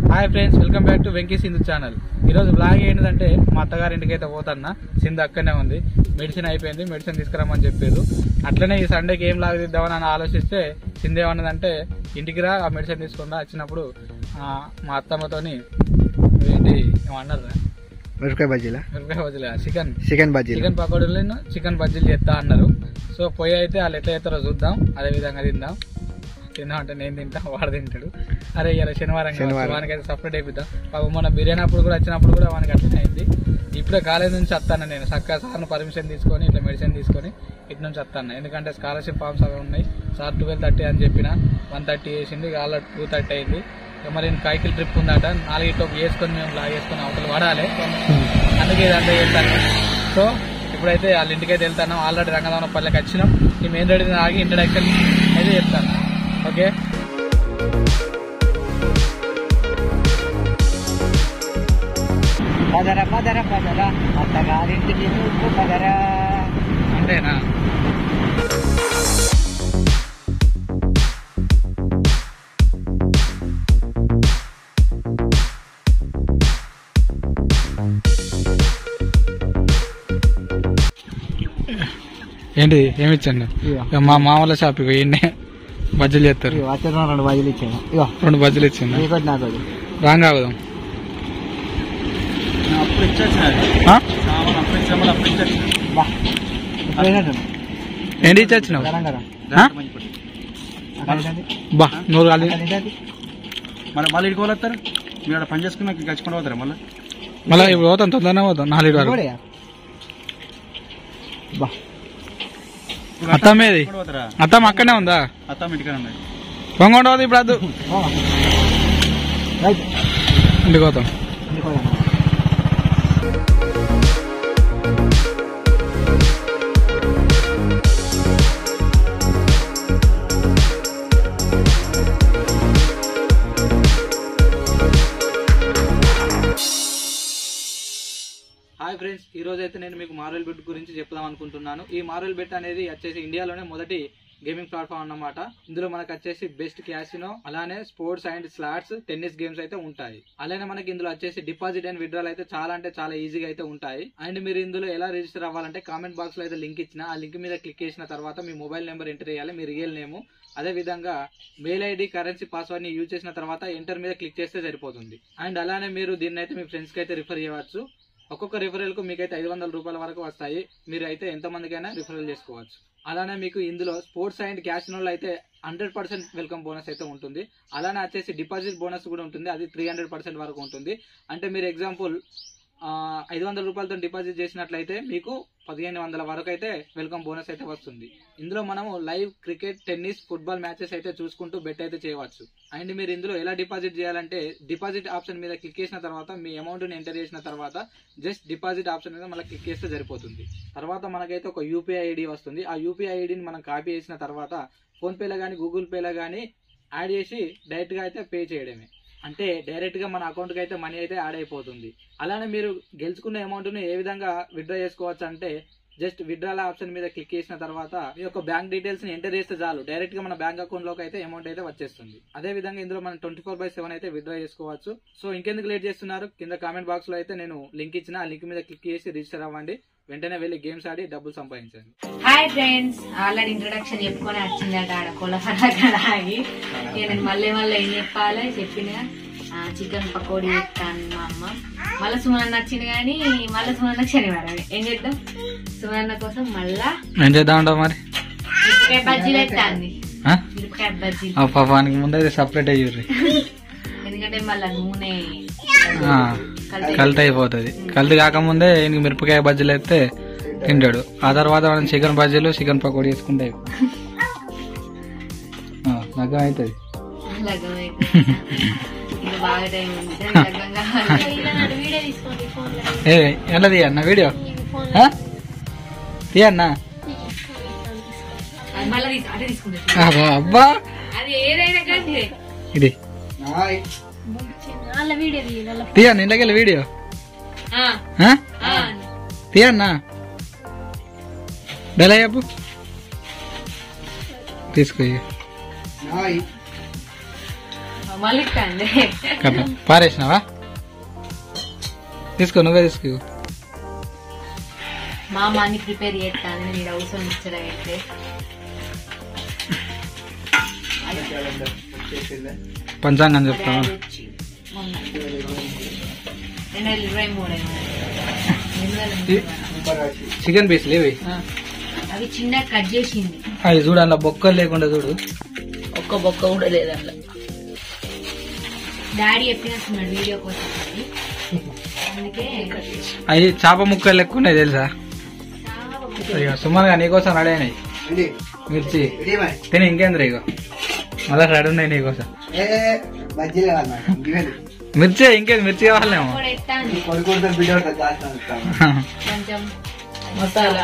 Hi friends welcome back to Venky Sindhu channel ఈరోజు blog ఏంటంటే మా అత్తగారింటికి అయితే పోతున్నా సింధు అక్కడనే ఉంది మెడిసిన్ అయిపోయింది మెడిసిన్ తీసుకురమ్మని చెప్పారు అట్లనే ఈ సండేకి ఏం లాగ్ తీద్దామని అని ఆలోచిస్తే సింధు ఏమన్నదంటే ఇంటికి రా ఆ మెడిసిన్ తీసుకున్నా వచ్చినప్పుడు ఆ, మా అత్తమ్మతోని ఏంటి ఏమన్నారు మిరపకాయ బజ్జీలా మిరపకాయ వదిలే చికెన్ చికెన్ బజ్జీలు చికెన్ పకోడీలను చికెన్ బజ్జీలు చేస్తా అన్నారు సో పొయ్యి అయితే వాళ్ళు ఎట్లా చేస్తారో చూద్దాం అదే విధంగా తిందాం తిందాం అంటే నేను తింటా వాడు తింటాడు అరే ఇలా శనివారం కదా, శనివారం. వానికి అయితే సపరేట్ అయిపోతాం పాపం మొన్న బిర్యానీ అప్పుడు కూడా వచ్చినప్పుడు కూడా వానికి అట్లనే అయింది ఇప్పుడే కాలేజ్ నుంచి వస్తాను నేను చక్కగా సార్ను పర్మిషన్ తీసుకొని ఇట్లా మెడిసిన్ తీసుకొని ఇటు నుంచి వస్తాను ఎందుకంటే స్కాలర్షిప్ ఫామ్స్ అవి ఉన్నాయి సార్ ట్వెల్వ్ థర్టీ అని చెప్పిన వన్ థర్టీ వేసింది వాళ్ళ టూ థర్టీ అయింది ఇక మరి కైకిల్ ట్రిప్ ఉందట నాలుగు వేసుకొని మేము లాగేసుకొని అవతల పడాలి అందుకే ఇదంతా చేస్తాను సో ఇప్పుడైతే వాళ్ళ ఇంటికి అయితే వెళ్తాను ఆల్రెడీ రంగదాన పల్లెకి వచ్చినాం ఈ మెయిన్ రోడ్ మీద ఆగి ఇంట్రడక్షన్ అయితే చెప్తాను ఓకే పదర పదర పదర అత్తగారింటికి నువ్వు పదరా అంతేనా ఏంటి ఏమి ఇచ్చాను ఇగో ఇక మా మామూలు షాప్ ఇక ఈయన్నే బజ్జీలు చేస్తారు ఇగో వచ్చేసిన రెండు బజ్జీలు ఇచ్చాను ఇగో రెండు బజ్జీలు ఇచ్చింది నీకోటి నాకోటి రాంగ్ ఆగుదాం అప్పుడు ఇచ్చేసినారు ఆ? సామాన్ అప్పుడు ఇచ్చాము అప్పుడు ఇచ్చేసినారు బా ఇప్పుడు ఏంటంటే ఏంటి ఇచ్చి వచ్చినావు గరం గరం ఆ? అక్కడ ఏంటంటే బా నూరు కాలి అక్కడ ఏంటంటే మరి మళ్ళీ ఇడికి వస్తారు మీరు అక్కడ పని చేసుకున్నాక గచ్చుకొని పోతారా మళ్ళీ మళ్ళీ ఇప్పుడు పోతాం తొందరనే పోతాం నాలుగు వరకు ఇంకోటియా? బా అత్తమ్మేది ఇక్కడ పోతారా అత్తమ్మ అక్కడనే ఉందా అత్తమ్మ ఇంటికాడ ఉన్నది పొంగొండ పోతుంది ఇప్పుడు అద్దు ఓ. రైట్ ఇంటికి పోతాం ఇంకోటి హాయ్ ఫ్రెండ్స్ ఈ రోజు అయితే నేను మీకు మార్వెల్ బెట్ గురించి చెప్దాం అనుకుంటున్నాను ఈ మార్వెల్ బెట్ అనేది వచ్చేసి ఇండియాలోనే మొదటి గేమింగ్ ప్లాట్ఫామ్ అన్నమాట ఇందులో మనకు వచ్చేసి బెస్ట్ క్యాసినో అలానే sports and slots tennis games అయితే ఉంటాయి అలానే మనకి ఇందులో వచ్చేసి డిపాజిట్ అండ్ విత్డ్రాల్ అయితే చాలా అంటే చాలా ఈజీగా అయితే ఉంటాయి అండ్ మీరు ఇందులో ఎలా రిజిస్టర్ అవ్వాలంటే కామెంట్ బాక్స్ లో అయితే లింక్ ఇచ్చిన ఆ లింక్ మీద క్లిక్ చేసిన తర్వాత మీ మొబైల్ నెంబర్ ఎంటర్ చేయాలి మీ రియల్ నేమ్ అదే విధంగా మెయిల్ ఐడి కరెన్సీ పాస్వర్డ్ ని యూజ్ చేసిన తర్వాత ఎంటర్ మీద క్లిక్ చేస్తే సరిపోతుంది అండ్ అలానే మీరు దీన్ని అయితే మీ ఫ్రెండ్స్ కి అయితే రిఫర్ చేయవచ్చు ఒక్కొక్క రిఫరల్ కు మీకైతే ఐదు వందల రూపాయల వరకు వస్తాయి మీరు అయితే ఎంత మందికైనా రిఫరల్ చేసుకోవచ్చు అలానే మీకు ఇందులో స్పోర్ట్స్ అండ్ క్యాషినోలో అయితే హండ్రెడ్ పర్సెంట్ వెల్కమ్ బోనస్ అయితే ఉంటుంది అలానే వచ్చేసి డిపాజిట్ బోనస్ కూడా ఉంటుంది అది త్రీ హండ్రెడ్ పర్సెంట్ వరకు ఉంటుంది అంటే మీరు ఎగ్జాంపుల్ ఐదు వందల రూపాయలతో డిపాజిట్ చేసినట్లయితే మీకు పదిహేను వందల వరకు అయితే వెల్కమ్ బోనస్ అయితే వస్తుంది ఇందులో మనము live cricket tennis football matches అయితే చూసుకుంటూ బెట్ అయితే చేయవచ్చు అండ్ మీరు ఇందులో ఎలా డిపాజిట్ చేయాలంటే డిపాజిట్ ఆప్షన్ మీద క్లిక్ చేసిన తర్వాత మీ అమౌంట్ ని ఎంటర్ చేసిన తర్వాత జస్ట్ డిపాజిట్ ఆప్షన్ మీద మళ్ళీ క్లిక్ చేస్తే సరిపోతుంది తర్వాత మనకైతే ఒక యూపీఐ ఐడి వస్తుంది ఆ యూపీఐ ఐడిని మనం కాపీ చేసిన తర్వాత ఫోన్ పేలో కానీ గూగుల్ పేలో కానీ యాడ్ చేసి డైరెక్ట్ గా అయితే పే చేయడమే అంటే డైరెక్ట్ గా మన అకౌంట్ కి అయితే మనీ అయితే యాడ్ అయిపోతుంది అలానే మీరు గెలుచుకున్న అమౌంట్ ని ఏ విధంగా విత్డ్రా చేసుకోవచ్చు అంటే జస్ట్ విత్డ్రాల్ ఆప్షన్ మీద క్లిక్ చేసిన తర్వాత మీ యొక్క బ్యాంక్ డీటెయిల్స్ ని ఎంటర్ చేస్తే చాలు డైరెక్ట్ గా మన బ్యాంక్ అకౌంట్ లోకి అయితే అమౌంట్ అయితే వచ్చేస్తుంది అదే విధంగా ఇందులో మనం ట్వంటీ ఫోర్ బై సెవెన్ అయితే విత్డ్రా చేసుకోవచ్చు సో ఇంకెందుకు లేట్ చేస్తున్నారు కింద కామెంట్ బాక్స్ లో అయితే నేను లింక్ ఇచ్చిన ఆ లింక్ మీద క్లిక్ చేసి రిజిస్టర్ అవ్వండి వెంటనే వెళ్ళి గేమ్స్ ఆడి డబ్బులు సంపాదించండి హాయ్ ఫ్రెండ్స్ ఆల్రెడీ ఇంట్రొడక్షన్ చెప్పుకొని వచ్చిందట ఆడ కొలసర అక్కడ ఆగి ఇక నేను మళ్ళీ మళ్ళీ ఏం చెప్పాలి చెప్పిన చికెన్ పకోడీ చెప్తాను మా అమ్మ మళ్ళీ సుమన్ నచ్చింది కానీ మళ్ళీ సుమన్ శనివారం ఏం చేద్దాం సుమన్న కోసం మళ్ళా ఏం చేద్దాం అంటావు మరి మిరపకాయ బజ్జీలు ఎత్తాంది ఆ? మిరపకాయ బజ్జీలు ఆ పాపానికి ముందైతే సపరేట్ అయ్యూర్రి ఎందుకంటే మళ్ళా నూనె ఆ, కలిపి కల్తీ అయిపోతుంది కల్తీ కాకముందే ఈయనకి మిరపకాయ బజ్జీలు అయితే తింటాడు ఆ తర్వాత మనం చికెన్ బజ్జీలు చికెన్ పకోడీ వేసుకుంటే లగ్గం అవుతుంది లగ్గం అయితే ఇంకా బాగా టైం ఉంది లగ్గం కావాలి ఏ ఎలా తీయన్న వీడియో ఆ? తీయన్నా అది మళ్ళీ తీసు- అదే తీసుకుంటా అబ్బా, అబ్బా అది ఏదైనా కానీ ఇది తీయన్న ఇంట్లోకి వీడియో ఆ, ఆ? ఆ. తీయన్నా డెలా చెప్పు తీసుకో ఇక. మళ్ళీ కండి కదా పారేసినావా తీసుకో నువ్వే తీసుకో మా అమ్మ అన్ని ప్రిపేర్ చేస్తాను నేను అవసరం ఇచ్చడం అయితే పంచాంగం చెప్తావా వచ్చి మొన్న రెండు వేల ఇరవై మూడు ఏమో. రెండు వేల ముప్పై. చికెన్ పీస్ లేవి అవి చిన్న కట్ చేసింది అవి చూడు అలా బొక్కలు లేకుండా చూడు ఒక్క బొక్క కూడా లేదు అందులో డాడీ చెప్పినట్టున్నాడు వీడియో కోసం అని. అందుకే అవి చేప ముక్కలు లెక్క ఉన్నాయి తెలుసా చాలా బాగుంది. ఇక సుమారుగా నీకోసం రెడీ అయినాయి మిర్చి తిని ఇంకేంద్ర ఇగో మళ్ళీ రెడీ ఉన్నాయి నీకోసం బజ్జీలే కాదు నాకు. ఇంకేంది? మిర్చి ఇంకేది మిర్చి కావాలేమో కూడా ఎత్తాను కొడుకుడితో బిడ్డ ఉంటుంది, చేస్తాను, ఇస్తాను. కొంచెం మసాలా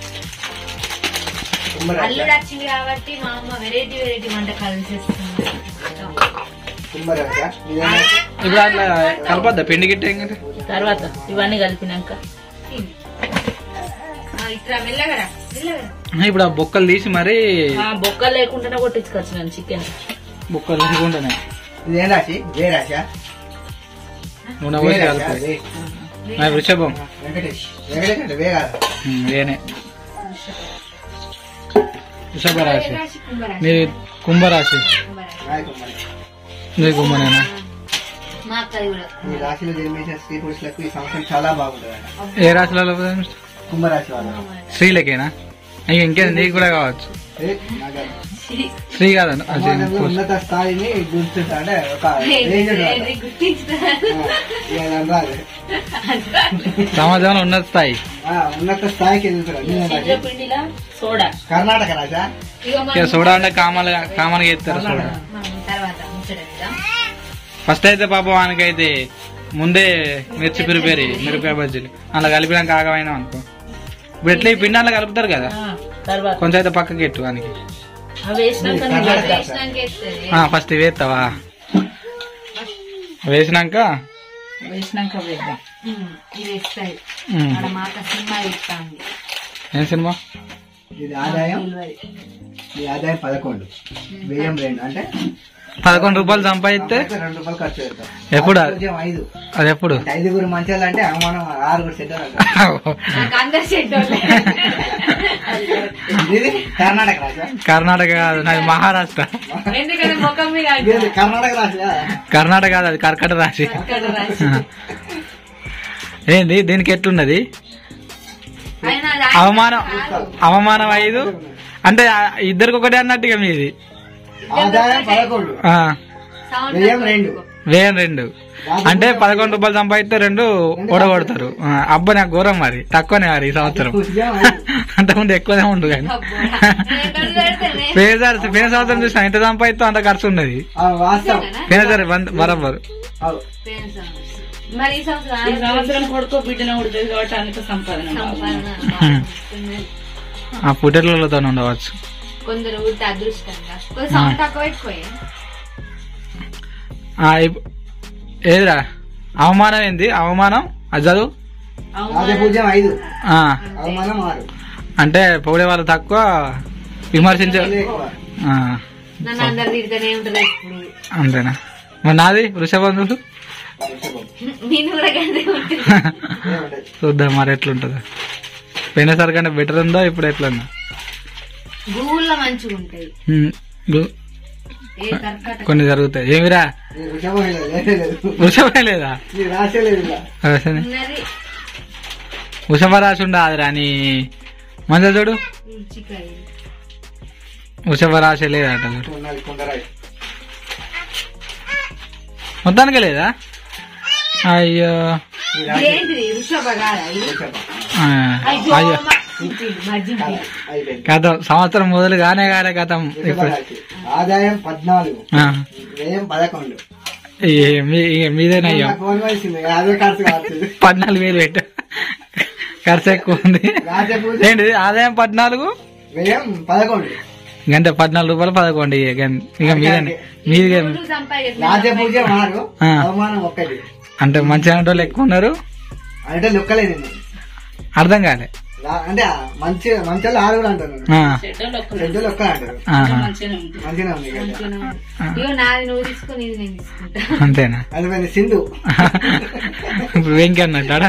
కుమ్మరి అల్లుడు వచ్చింది కాబట్టి మా అమ్మ వెరైటీ వెరైటీ వంటకాలు చేస్తుంది కుమ్మరి అక్క. ఇదేనా? ఇప్పుడు అట్లా కలపద్దా పిండి గిట్ట ఏం కదా తర్వాత ఇవన్నీ కలిపినాక ఆ, ఇట్లా మెల్లగరా మెల్లగరా ఇప్పుడు ఆ బొక్కలు తీసి మరి ఆ బొక్క లేకుండానే కొట్టించుకొచ్చినాను చికెన్ బొక్కలు లేకుండానే ఇదేం రాశి వే రాశా నూనె వే పోసి రాశా? కలుపు వే. నా వృషభం వెంకటేష్ వెంకటేష్ అంటే వే కాదా ఉమ్, వేనే వృషభ రాశి రాశి కుంభరాశి నీ కుంభరాశి కుంభరాశి. నాది కుమ్మరి. నీ కుంభనేనా మా అక్కది కూడా ఈ రాశిలో జన్మించిన స్త్రీ పురుషులకు ఈ సంవత్సరం చాలా బాగుంటుంది ఏ రాశిలో కుంభరాశి వాళ్ళు స్త్రీలకేనా అయ్యో ఇంకేది నీకు కూడా కావచ్చు ఏ, నాకు అది. స్త్రీ కాదండి అది సమాజంలో ఉన్నత స్థాయిని గుర్తుంటా అంటే ఒక రేంజ్ ఉంటుంది. గుర్తించుతా ఆ, ఇక దాని రాదు. సమాజంలో ఉన్నత స్థాయి ఆ, ఉన్నత స్థాయికి ఎదుగుతారు శనగ పిండిలా సోడా కర్ణాటక రాజా ఇగో ఇక మనం సోడా అంటే కామన్ కామన్గా ఎత్తారు సోడా మనం తర్వాత ముచ్చట పెడదాం. ఫస్ట్ అయితే పాప వానికైతే ముందే మిర్చి ప్రిపేర్ మిరపకాయ బజ్జీలు అలా కలిపినాక ఆగమైనా అనుకో ఇప్పుడు ఎట్లా ఈ పిండి అలా కలుపుతారు కదా ఆ, తర్వాత కొంచెం అయితే పక్కకి ఎట్టు వానికి అవి వేసినాక నువ్వు కర్ణాటక. వేసినాక వేస్తుంది. ఆ, ఫస్ట్ ఇవి వేస్తావా వేసినాక వేసినాక వేద్దాం ఉమ్, ఇది వేస్తాయి ఉమ్, ఆడ మాక సినిమా ఇస్తాంది ఏం సినిమా ఇది ఆదాయం ఈ ఆదాయం పదకొండు వ్యయం రెండు అంటే పదకొండు రూపాయలు సంపాదిస్తే రెండు రూపాయలు ఖర్చు పెడతాం ఎప్పుడు? ఉద్యోగం ఐదు అది ఎప్పుడు అంటే ఐదుగురు మంచాలు అంటే అవమానం ఆరుగురు సెట్ నాకు అందరు చెడ్డ ఇది కర్ణాటక రాజా కర్ణాటక కాదు నాది మహారాష్ట్ర ఎందుకంటే ముఖం మీద ఇది కర్ణాటక రాజా కర్ణాటక కాదు అది కర్కట రాశి అక్కడ రాసి ఏంది దీనికి ఎట్లున్నది ఆయన అది అవమానం అవమానం ఐదు అంటే ఆ ఇద్దరికి ఒకటే అన్నట్టుగా మీది ఆదాయం పదకొండు ఆ, సౌండ్ వ్యయం రెండు వేయం రెండు అంటే పదకొండు రూపాయలు సంపాదిస్తే రెండు ఓడగొడతారు ఆ, అబ్బా నాకు ఘోరం మరి తక్కువనే మరి ఈ సంవత్సరం ఉద్యోగం ఐదు. అంతకుముందు ఎక్కువనే ఉండు కానీ పేసారి పోయిన సంవత్సరం చూసిన ఎంత సంపాదిస్తే అంత ఖర్చు ఉన్నది ఆ, వాస్తవం పోయినసారి బంద్- బరాబర్ అవు. మరి ఈ ఈ సంవత్సరం సంవత్సరం కొడుకో బిడ్డన ఉడుతుంది కాబట్టి అంత సంపాదన సంపాదన ఆ పుట్టెలతో ఉండవచ్చు కొందరు ఊరితే అదృష్టంగా కొంచెం సౌండ్ తక్కువ ఎక్కువ ఆ, ఇప్- ఏదిరా అవమానం ఏంది అవమానం అది చదువు రాజపూజ్యం ఐదు ఆ, అవమానం ఆరు అంటే పొగిడే వాళ్ళు తక్కువ విమర్శించే ఎక్కువ. ఆ, నన్ను అందరు తిడితేనే ఉంటుంది ఇప్పుడు అంతేనా మరి నాది వృషబంధువులు నేను కూడా గంటే ఉంటుంది ఏముంటది? చూద్దాం మరి ఎట్లుంటుందో పోయినసారి కంటే బెటర్ ఉందో ఇప్పుడు ఎట్లుందో గూగుల్లో మంచిగా ఉంటాయి ఉమ్, గు- ఏ కర్కాటక కొన్ని జరుగుతాయి ఏమిరా నీ వృషభం లేదు, లేనే లేదు. వృషభే లేదా నీ రాసే లేదు ఇలా. వృషభ- ఉన్నది వృషభ రాసి ఉండదురా నీ మంచి చూడు రుచికాయ వృషభ రాశి లేదట చూడు ఉన్నది కొండరాయి. మొత్తానికి లేదా అయ్యో నీ రాశి ఏంటిది వృషభ కాదా ఇది వృషభం. ఆ, అయ్యో అయ్యో అమ్మ. చెప్పింది, మర్జింపింది. అయిపోయింది. గతం సంవత్సరం మొదలు కానే కాలే గతం వృషభ ఇప్పుడు రాశి. ఆదాయం పద్నాలుగు ఆ, వ్యయం పదకొండు ఈ మీ- ఈ మీదేనయ్యో నాకు ఫోన్ వచ్చింది అదే ఖర్చు కావచ్చు పద్నాలుగు వేలు పెట్టు ఖర్చు ఎక్కువ ఉంది రాజపూజ ఏంటిది ఆదాయం పద్నాలుగు వ్యయం పదకొండు గంటే పద్నాలుగు రూపాయలు పదకొండు ఇక గం- ఇక మీదే మీది రోజు సంపాదించిన రాజపూజ ఆరు ఆ. అవమానం ఒక్కటి అంటే మంచి వాళ్ళు ఎక్కువ ఉన్నారు అంటే లొక్కలేదు అర్థం కాలే లా- అంటే ఆ మంచి మంచి ఆరు కూడా అంటారు ఆ, చెడ్డోళ్ళు ఒక్కరు పెద్దలు ఒక్క అంటారు ఆహా. మంచిగానే ఉంటుంది మంచిగా ఉంది కదా. ఇగో నాది నువ్వు తీసుకొని ఇది నేను తీసుకుంటా అంతేనా అది పోయింది సింధు ఇప్పుడు వెంకీ అన్నట్టాడా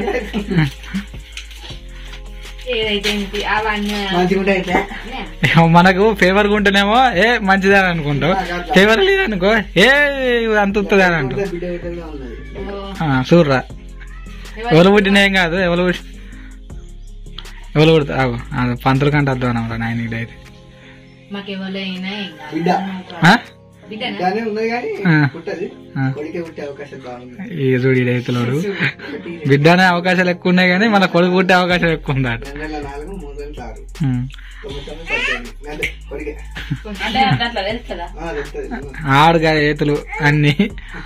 ఏదైతే ఏంటి అవన్నీ మంచిగా ఉంటాయి అయితే మనకు ఫేవర్ ఉంటేనేమో ఏ మంచిదే అని అనుకుంటావు ఫేవర్ లేదనుకో ఏ ఇది అంత ఉత్తదే అని అంటావు బిడ్డ బిడ్డగా ఉన్నది ఆ, చూడరా ఎవరు పుట్టిన ఏం కాదు ఎవరు పుట్టి ఎవరు పుడతా ఆగు, అది పంతులు కంటే అర్థం అనమాట నాయన అయితే మాకు ఎవరైనా ఏం కాదు. బిడ్డ ఆ? బిడ్డనా బిడ్డనే ఉన్నది కానీ ఆ. పుట్టది ఆ. కొడుకే పుట్టే అవకాశం బాగుంది ఈ చూడు రైతులోడు బిడ్డ అనే అవకాశాలు ఎక్కువ ఉన్నాయి కానీ మన కొడుకు పుట్టే అవకాశం ఎక్కువ ఉంది అట రెండు వేల నాలుగు మూడు వేల ఆరు ఉమ్. తొమ్మిది తొమ్మిది పద్దెనిమిది అంటే కొడుకే అంటే దాంట్లో తెలుస్తుందా ఆ, చెప్తుంది ఆడుగా రైతులు అన్ని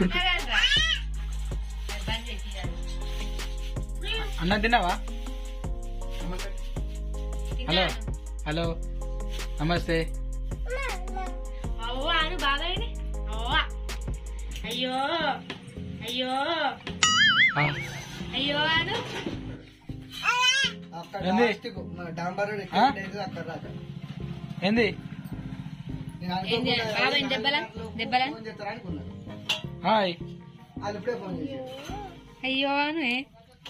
అన్న తిన్నావా హలో హలో నమస్తే అవ్వ అను బాగా అవ్వ అయ్యో అయ్యో ఆ, అయ్యో అను అక్కడ ఏంది? last కు మన డాంబర్ రోడ్ ఆ? ఎక్కడ ఉంటుంది అక్కడ దాకా. ఏంది నేను ఏంది? అనుకోకుండా బాబాయ్ దెబ్బలా? దెబ్బలా? ఫోన్ చేస్తారా అనుకున్నా. హాయ్ వాళ్ళు ఇప్పుడే ఫోన్ చేశారు అయ్యో అను ఏ?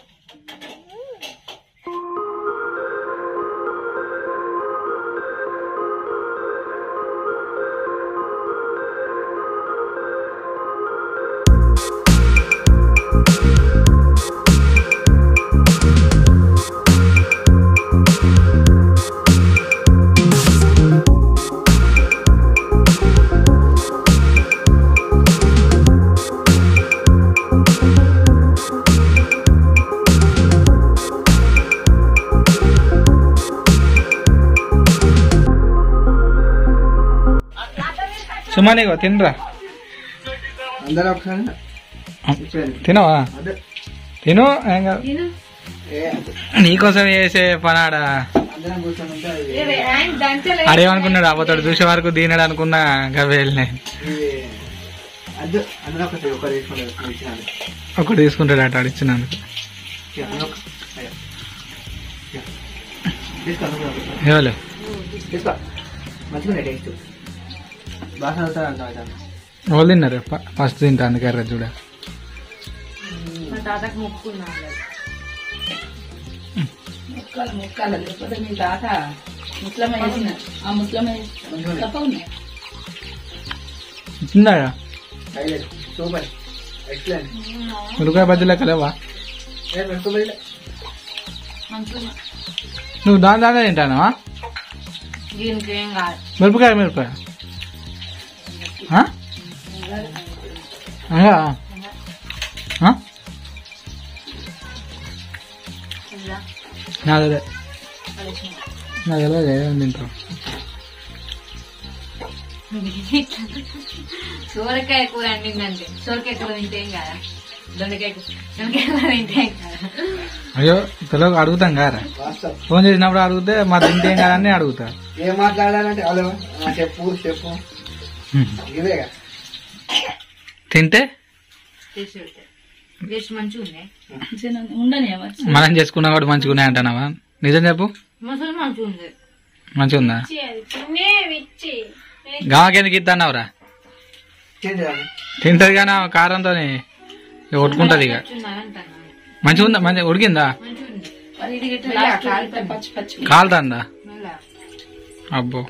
సుమానిగో తినరా అందరూ ఒకసారి ఇప్పుడే. తినవా అదే. తిను ఏం కాదు. తిను. ఏ, అదే. నీకోసం చేసే పనాడా అందరం కూర్చొని ఉంటే అది ఏ, ఆయన దంచలే. అడేమనుకున్నాడు అబ్బతోడు చూసే వరకు దీనడు అనుకున్నా గవి వెళ్ళినాయి ఇది అద్దు అందరూ ఒకటి ఒకరు తీసుకుంటారు ఇచ్చినాను ఒకటి తీసుకుంటాడు అట అడిచినందుకు ఇక అందరూ ఒక- అయ్యో. ఇక. తీసుకో అందరూ ఒకటి. ఎవరు తీసుకో మంచిగా టేస్ట్ బాగా చదువుతారు అంట వాళ్ళు తిన్నారు ఫ- ఫస్ట్ తింటా అందుకర్ర చూడ మా తాతకు మొక్కుకున్నాను ముక్కలు ముక్కలు లేకపోతే మీ తాత ముస్లమ వేసిన ఆ ముస్లమ తప్ప ఉన్నాయి తిన్నాడా హైలైట్ సూపర్ ఎక్సలెంట్ ఉల్లిపాయ బజ్జీలు లెక్కలేవా ఏ పెట్టుకోలేదు మంచిగా నువ్వు దాని దానే తింటానా దీనికి ఏం కాదు మిరపకాయ మిరపకాయ ఆ? అయ్యా. ఆ? నాది అదే నాది ఎలా ఏం తింటావు సోరకాయ కూర అండిందంటే సోరకాయ కూర తింటే ఏం కాదా దొండకాయ కూర దొండకాయ కూర తింటే ఏం కాదా అయ్యో తెలియక అడుగుతాం కారా వాస్తవం ఫోన్ చేసినప్పుడు అడిగితే మా తింటే ఏం కాదని అడుగుతా ఏం మాట్లాడాలంటే హలో ఆ, చెప్పు చెప్పు ఇవేగా తింటే టేస్ట్ పెడతాయి టేస్ట్ మంచిగా ఉన్నాయి మంచిగా ఉండని వచ్చి మనం చేసుకున్నా కూడా మంచిగా ఉన్నాయి అంటున్నావా నిజం చెప్పు మసాలా మంచిగా ఉంది మంచిగా ఉందా గామకెందుకు ఇద్దన్నావురా చేద్దాం తింటది కానీ ఆమె కారంతో కొట్టుకుంటది ఇక అంటున్నాను మంచిగా ఉందా మంచిగా ఉడికిందా మంచిగా ఉంది మరి ఇది గిట్ల లాస్ట్ ఉల్లిపాయ పచ్చి పచ్చి కాలుతుందా మళ్ళా అబ్బో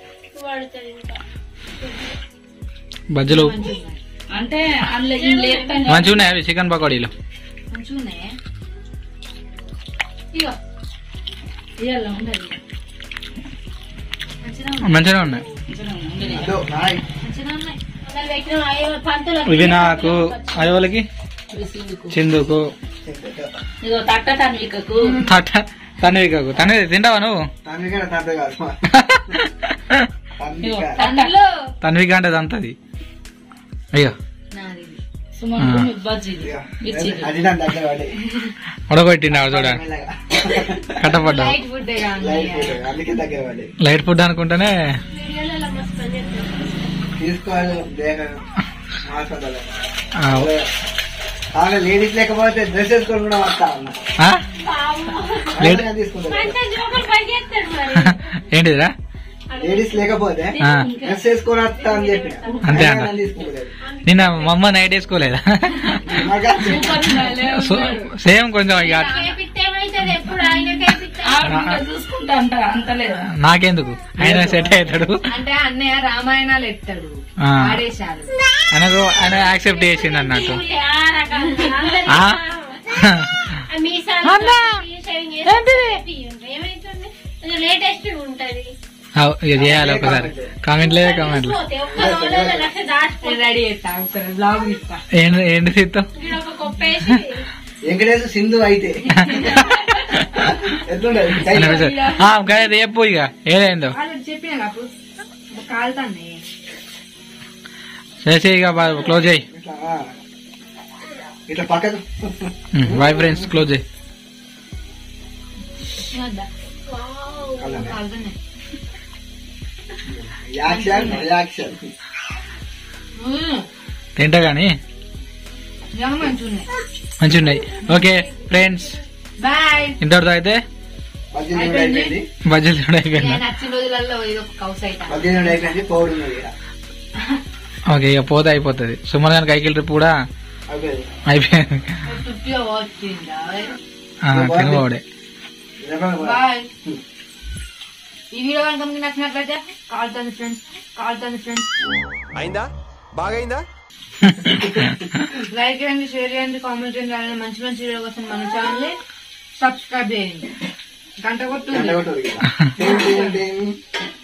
బజ్జీలు మంచిగా ఉన్నాయి అంటే అందులో ఈ లేపుతాం మంచిగా ఉన్నాయి అవి చికెన్ పకోడీలు మంచిగా ఉన్నాయి ఇగో ఇయ్యాల ఉండదు మంచిగా ఉన్నాయి మంచిగా ఉన్నాయి మంచిగా ఉండని అదో నాయ్ మంచిగా ఉన్నాయి ఇవి నాకు అయోలకి చిందుకు ఇదో తట్ట తన్వికకు తట తన్వికకు తన్వి తింటావా నువ్వు తనవిక తండ్రి కాదు ఇగో తనవిక తట్ట తన్విక అంటే దంతది అయ్యో నాది ఇది. సుమకు బజ్జీలు మిర్చి అది దాని దగ్గర పడి ఉడగొట్టిండావు చూడ మెల్లగా. కట్టపడ్డావు లైట్ ఫుడ్ లైట్ ఫుడ్, అందుకే దగ్గర పడి లైట్ ఫుడ్ అనుకుంటేనే తీసుకోవాలి దేహ హాస్పిటల్ ఆ, ఆమె లేడీస్ లేకపోతే డ్రెస్ వేసుకొని కూడా వస్తా అన్న ఆ? లేడీ- ఆయన తీసుకుంటారు ఏంటిదిరా లేడీస్ లేకపోతే ఆ. డ్రెస్ వేసుకొని వస్తా అని చెప్పిన అంతే ఆయన అన్న. నన్ను తీసుకుంటాడు నిన్న మా అమ్మ నైట్ వేసుకోలేదా మగా సో- సేమ్ కొంచెం ఇక ఆవిడ చూసుకుంటా అంట అంతలేదు నాకెందుకు ఆయన సెట్ అవుతాడు అంటే అన్నయ్య రామాయణాలు ఎత్తాడు ఆ. ఆడేశాలు ఆయనకు ఆయన యాక్సెప్ట్ చేసింది అన్నట్టు ఆ? లేటెస్ట్ ఉంటది అవ్, ఇక చేయాలి ఒకసారి కామెంట్ లేదా కామెంట్ పోతే ఒక్క రోజులో లక్ష దాచిపోతే నేను రెడీ చేస్తా ఒకసారి బ్లాగ్ ఇస్తా ఏంటి ఏంటి సీతం ఇక్కడ ఒక కొప్పేసి వెంకటేశ్వర సింధు అయితే ఎట్లుండదు గదే చెప్పు ఇక ఏదైందో వాళ్ళు చెప్పిన కాపు కాలుతాన్ని చేసి ఇక క్లోజ్ అయ్యి ఇట్లా ఆ. ఇట్లా పక్కకు బాయ్ ఫ్రెండ్స్ క్లోజ్ అయ్యి అలానే. కాలుతాన్ని యాక్షన్ యాక్షన్ తింటా కానీ నిజంగా మంచిగా ఉన్నాయి మంచిగా ఉన్నాయి ఓకే ఫ్రెండ్స్ బాయ్ ఇంతటితో అయితే పద్దెనిమిది నుండి అయిపోయింది బడ్జెట్ కూడా అయిపోయింది నేను నచ్చిన రోజులలో ఇది ఒక కౌస్ అయితే పద్దెనిమిది నుండి అయిపోయింది పౌడు ఉన్నది ఇక. ఓకే ఇక పోతే అయిపోతుంది సుమన్ గారి కైకిల్ ట్రిప్ కూడా అయిపోయింది అయిపోయింది చుట్టూ వచ్చిందా ఆ, తినబోడే నిజంగా కూడా. బాయ్ ఈ వీడియో కనుక మీకు నచ్చినట్లయితే కాలుతుంది ఫ్రెండ్స్ కాలుతుంది ఫ్రెండ్స్ అయిందా బాగైందా లైక్ చేయండి షేర్ చేయండి కామెంట్ చేయండి అలానే మంచి మంచి వీడియో కోసం మన ఛానల్ ని సబ్స్క్రైబ్ చేయండి గంట కొట్టుంది గంట కొట్టదు ఇక. టింగ్ టింగ్ టింగ్.